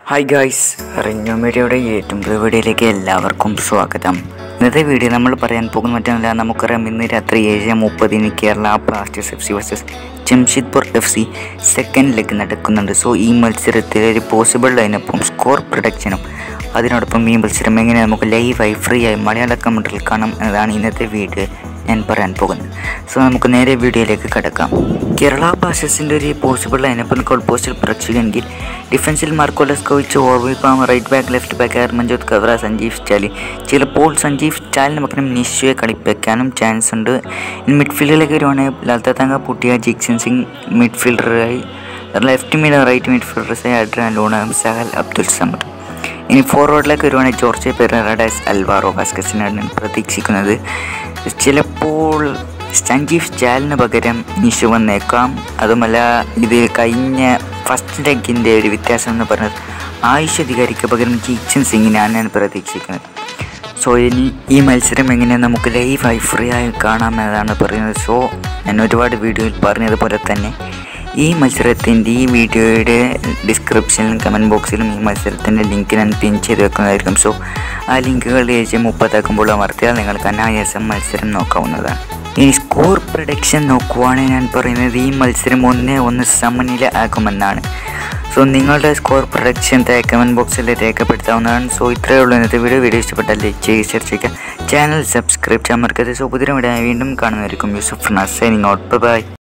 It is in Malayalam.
ഹായ് ഗായ്സ് റിഞ്ഞോ മീഡിയയുടെ യൂട്യൂബ് വീഡിയോയിലേക്ക് എല്ലാവർക്കും സ്വാഗതം ഇന്നത്തെ വീഡിയോ നമ്മൾ പറയാൻ പോകുന്ന മറ്റൊന്നുമില്ല നമുക്കറിയാം ഇന്ന് രാത്രി ഏഴ് മുപ്പതിന് Kerala Blasters F C versus Jamshedpur F C second leg നടക്കുന്നുണ്ട് സോ ഈ മത്സരത്തിലെ ഒരു പോസിബിൾ ലൈനപ്പും സ്കോർ പ്രൊഡക്ഷനും അതിനോടൊപ്പം ഈ മത്സരം എങ്ങനെ നമുക്ക് ലൈവായി ഫ്രീ ആയി മലയാള കമൻറ്റിൽ കാണാം എന്നതാണ് ഇന്നത്തെ വീഡിയോ ഞാൻ പറയാൻ പോകുന്നത് സോ നമുക്ക് നേരെ വീഡിയോയിലേക്ക് കിടക്കാം കേരള ബ്ലാസ്റ്റേഴ്സിൻ്റെ ഒരു പോസിബിൾ ലൈനപ്പ് ഗോൾ പോസ്റ്റിൽ പ്രേക്ഷകെങ്കിൽ ഡിഫൻസിൽ മാർക്കോ ലെസ്കോവിച്ച് ഓർവി പാം റൈറ്റ് ബാക്ക് ലെഫ്റ്റ് ബാക്ക് ആർ മഞ്ജോത് കവറ സഞ്ജീവ് സ്റ്റാലി ചിലപ്പോൾ സഞ്ജീവ് സ്റ്റാലിന് പകരം നിശ്ചയ കളിപ്പിക്കാനും ചാൻസ് ഉണ്ട് ഇനി മിഡ്ഫീൽഡിലേക്ക് വരുവാണെങ്കിൽ ലാൽത്തത്തങ്ക പുട്ടിയ ജിക്സൺ സിംഗ് മിഡ്ഫീൽഡറായി ലെഫ്റ്റ് മിഡ് റൈറ്റ് മിഡ്ഫീൽഡേഴ്സായി അഡ്രാൻ ലൂണ സഹൽ അബ്ദുൽ സമദ് ഇനി ഫോർവേഡിലേക്ക് വരുവാണെങ്കിൽ ജോർജ് പെരഡസ് അൽവാറോ ബാസ്കസിനാണ് ഞാൻ പ്രതീക്ഷിക്കുന്നത് ചിലപ്പോൾ സഞ്ജീവ് സ്റ്റാലിന് പകരം നിഷു വന്നേക്കാം അതുമല്ല ഇത് കഴിഞ്ഞ ഫസ്റ്റ് ലെഗിൻ്റെ ഒരു വ്യത്യാസം എന്ന് പറഞ്ഞത് ആയുഷ് അധികാരിക്ക് പകരം ജീക്സൺ സിംഗിനാണ് ഞാൻ പ്രതീക്ഷിക്കുന്നത് സോ ഇനി ഈ മത്സരം എങ്ങനെ നമുക്ക് ലൈവായി ഫ്രീ ആയി കാണാമെന്നതാണ് പറയുന്നത് സോ ഞാൻ ഒരുപാട് വീഡിയോയിൽ പറഞ്ഞതുപോലെ തന്നെ ഈ മത്സരത്തിൻ്റെ ഈ വീഡിയോയുടെ ഡിസ്ക്രിപ്ഷനിലും കമൻറ്റ് ബോക്സിലും ഈ മത്സരത്തിൻ്റെ ലിങ്ക് ഞാൻ പിൻ ചെയ്ത് വെക്കുന്നതായിരിക്കും സോ ആ ലിങ്കുകൾ ഏജ് മുപ്പതാക്കുമ്പോൾ അമർത്തിയാൽ നിങ്ങൾക്ക് അനായാസം മത്സരം നോക്കാവുന്നതാണ് ഇനി സ്കോർ പ്രൊഡക്ഷൻ നോക്കുവാണെങ്കിൽ ഞാൻ പറയുന്നത് ഈ മത്സരം ഒന്നേ ഒന്ന് സമനില ആകുമെന്നാണ് സോ നിങ്ങളുടെ സ്കോർ പ്രൊഡക്ഷൻ കമൻറ്റ് ബോക്സിൽ രേഖപ്പെടുത്താവുന്നതാണ് സോ ഇത്രയേ ഉള്ളൂ ഇന്നത്തെ വീഡിയോ വീഡിയോ ഇഷ്ടപ്പെട്ടാൽ ലൈക്ക് ചെയ്യുക ഷെയർ ചെയ്യുക ചാനൽ സബ്സ്ക്രൈബ് ചെയ്യാൻ മറക്കരുത് സോ പുതിയ വീഡിയോ വീണ്ടും കാണുന്നതായിരിക്കും യൂസുഫ് നസൈനിങ് ഔട്ട് ബൈ